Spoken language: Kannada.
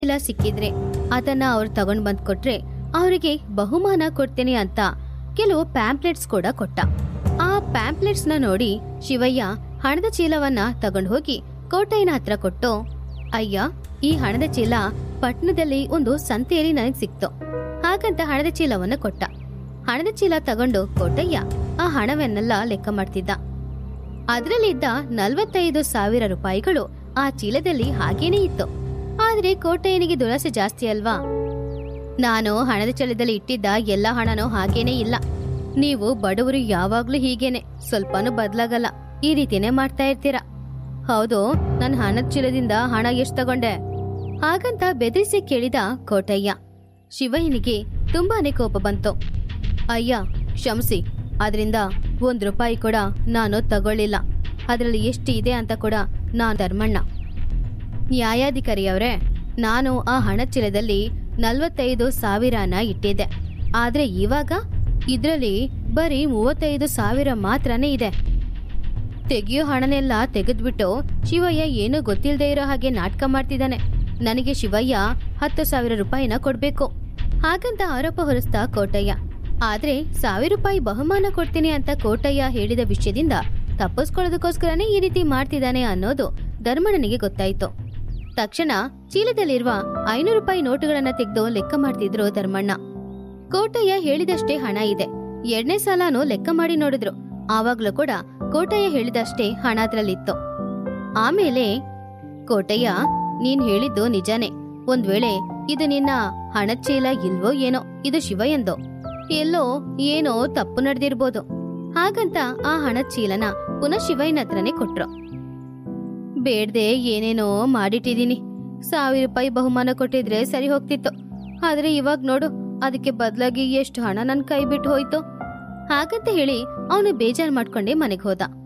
ಚೀಲ ಸಿಕ್ಕಿದ್ರೆ ಅದನ್ನ ಅವ್ರು ತಗೊಂಡ್ ಬಂದ್ ಕೊಟ್ರೆ ಅವರಿಗೆ ಬಹುಮಾನ ಕೊಡ್ತೇನೆ ಅಂತ ಕೆಲವು ಪ್ಯಾಂಪ್ಲೆಟ್ಸ್ ಕೂಡ ಕೊಟ್ಟ ಆ ಪ್ಯಾಂಪ್ಲೆಟ್ಸ್ ನ ನೋಡಿ ಶಿವಯ್ಯ ಹಣದ ಚೀಲವನ್ನ ತಗೊಂಡ್ ಹೋಗಿ ಕೋಟಯ್ಯನ ಹತ್ರ ಕೊಟ್ಟು ಅಯ್ಯ ಈ ಹಣದ ಚೀಲ ಪಟ್ಟಣದಲ್ಲಿ ಒಂದು ಸಂತೆಯಲ್ಲಿ ನನಗ್ ಸಿಕ್ತು ಹಾಗಂತ ಹಣದ ಚೀಲವನ್ನ ಕೊಟ್ಟ ಹಣದ ಚೀಲ ತಗೊಂಡು ಕೋಟಯ್ಯ ಆ ಹಣವನ್ನೆಲ್ಲ ಲೆಕ್ಕ ಮಾಡ್ತಿದ್ದ ಅದರಲ್ಲಿದ್ದ ನಲ್ವತ್ತೈದು ಸಾವಿರ ರೂಪಾಯಿಗಳು ಆ ಚೀಲದಲ್ಲಿ ಹಾಗೇನೇ ಇತ್ತು ಆದ್ರೆ ಕೋಟಯ್ಯನಿಗೆ ದುರಾಸೆ ಜಾಸ್ತಿ ಅಲ್ವಾ ನಾನು ಹಣದ ಚೀಲದಲ್ಲಿ ಇಟ್ಟಿದ್ದ ಎಲ್ಲ ಹಣನೂ ಹಾಗೇನೇ ಇಲ್ಲ ನೀವು ಬಡವರು ಯಾವಾಗ್ಲೂ ಹೀಗೇನೆ ಸ್ವಲ್ಪನೂ ಬದ್ಲಾಗಲ್ಲ ಈ ರೀತಿನೇ ಮಾಡ್ತಾ ಇರ್ತೀರಾ ಹೌದು ನನ್ನ ಹಣದ ಚೀಲದಿಂದ ಹಣ ಎಷ್ಟು ತಗೊಂಡೆ ಹಾಗಂತ ಬೆದರಿಸಿ ಕೇಳಿದ ಕೋಟಯ್ಯ ಶಿವಯ್ಯನಿಗೆ ತುಂಬಾನೇ ಕೋಪ ಬಂತು ಅಯ್ಯ ಕ್ಷಮಿಸಿ ಅದರಿಂದ ಒಂದ್ ರೂಪಾಯಿ ಕೂಡ ನಾನು ತಗೊಳ್ಳಿಲ್ಲ ಅದರಲ್ಲಿ ಎಷ್ಟು ಇದೆ ಅಂತ ಕೂಡ ನಾನ್ ಧರ್ಮಣ್ಣ ನ್ಯಾಯಾಧಿಕಾರಿಯವರೇ ನಾನು ಆ ಹಣ ಚೀಲದಲ್ಲಿ ನಲ್ವತ್ತೈದು ಸಾವಿರನ ಇಟ್ಟಿದ್ದೆ ಆದ್ರೆ ಇವಾಗ ಇದ್ರಲ್ಲಿ ಬರೀ ಮೂವತ್ತೈದು ಸಾವಿರ ಮಾತ್ರನೇ ಇದೆ ತೆಗಿಯೋ ಹಣನೆಲ್ಲ ತೆಗೆದ್ಬಿಟ್ಟು ಶಿವಯ್ಯ ಏನೂ ಗೊತ್ತಿಲ್ಲದೆ ಇರೋ ಹಾಗೆ ನಾಟಕ ಮಾಡ್ತಿದ್ದಾನೆ ನನಗೆ ಶಿವಯ್ಯ ಹತ್ತು ಸಾವಿರ ರೂಪಾಯಿನ ಕೊಡ್ಬೇಕು ಹಾಗಂತ ಆರೋಪ ಹೊರಿಸ್ತಾ ಕೋಟಯ್ಯ ಆದ್ರೆ ಸಾವಿರ ರೂಪಾಯಿ ಬಹುಮಾನ ಕೊಡ್ತೀನಿ ಅಂತ ಕೋಟಯ್ಯ ಹೇಳಿದ ವಿಷಯದಿಂದ ತಪ್ಪಿಸ್ಕೊಳ್ಳೋದಕ್ಕೋಸ್ಕರನೇ ಈ ರೀತಿ ಮಾಡ್ತಿದ್ದಾನೆ ಅನ್ನೋದು ಧರ್ಮಣ್ಣನಿಗೆ ಗೊತ್ತಾಯ್ತು ತಕ್ಷಣ ಚೀಲದಲ್ಲಿರುವ ಐನೂರು ರೂಪಾಯಿ ನೋಟುಗಳನ್ನ ತೆಗೆದು ಲೆಕ್ಕ ಮಾಡ್ತಿದ್ರು ಧರ್ಮಣ್ಣ ಕೋಟಯ್ಯ ಹೇಳಿದಷ್ಟೇ ಹಣ ಇದೆ ಎರಡನೇ ಸಾಲನು ಲೆಕ್ಕ ಮಾಡಿ ನೋಡಿದ್ರು ಆವಾಗ್ಲೂ ಕೂಡ ಕೋಟಯ್ಯ ಹೇಳಿದಷ್ಟೇ ಹಣ ಅದ್ರಲ್ಲಿತ್ತು ಆಮೇಲೆ ಕೋಟಯ್ಯ ನೀನ್ ಹೇಳಿದ್ದು ನಿಜಾನೇ ಒಂದ್ ವೇಳೆ ಇದು ನಿನ್ನ ಹಣದ ಚೀಲ ಇಲ್ವೋ ಏನೋ ಇದು ಶಿವಯ್ಯಂದು ಎಲ್ಲೋ ಏನೋ ತಪ್ಪು ನಡೆದಿರ್ಬೋದು ಹಾಗಂತ ಆ ಹಣದ ಚೀಲನ ಪುನಃ ಶಿವಯ್ಯನ ಹತ್ರನೇ ಕೊಟ್ರು ಬೇಡ್ದೆ ಏನೇನೋ ಮಾಡಿಟ್ಟಿದೀನಿ ಸಾವಿರ ರೂಪಾಯಿ ಬಹುಮಾನ ಕೊಟ್ಟಿದ್ರೆ ಸರಿ ಹೋಗ್ತಿತ್ತು ಆದ್ರೆ ಇವಾಗ ನೋಡು ಅದಕ್ಕೆ ಬದಲಾಗಿ ಎಷ್ಟು ಹಣ ನನ್ ಕೈ ಬಿಟ್ಟು ಹೋಯ್ತು ಹಾಗಂತ ಹೇಳಿ ಅವನು ಬೇಜಾರ್ ಮಾಡ್ಕೊಂಡೇ ಮನೆಗೆ ಹೋದ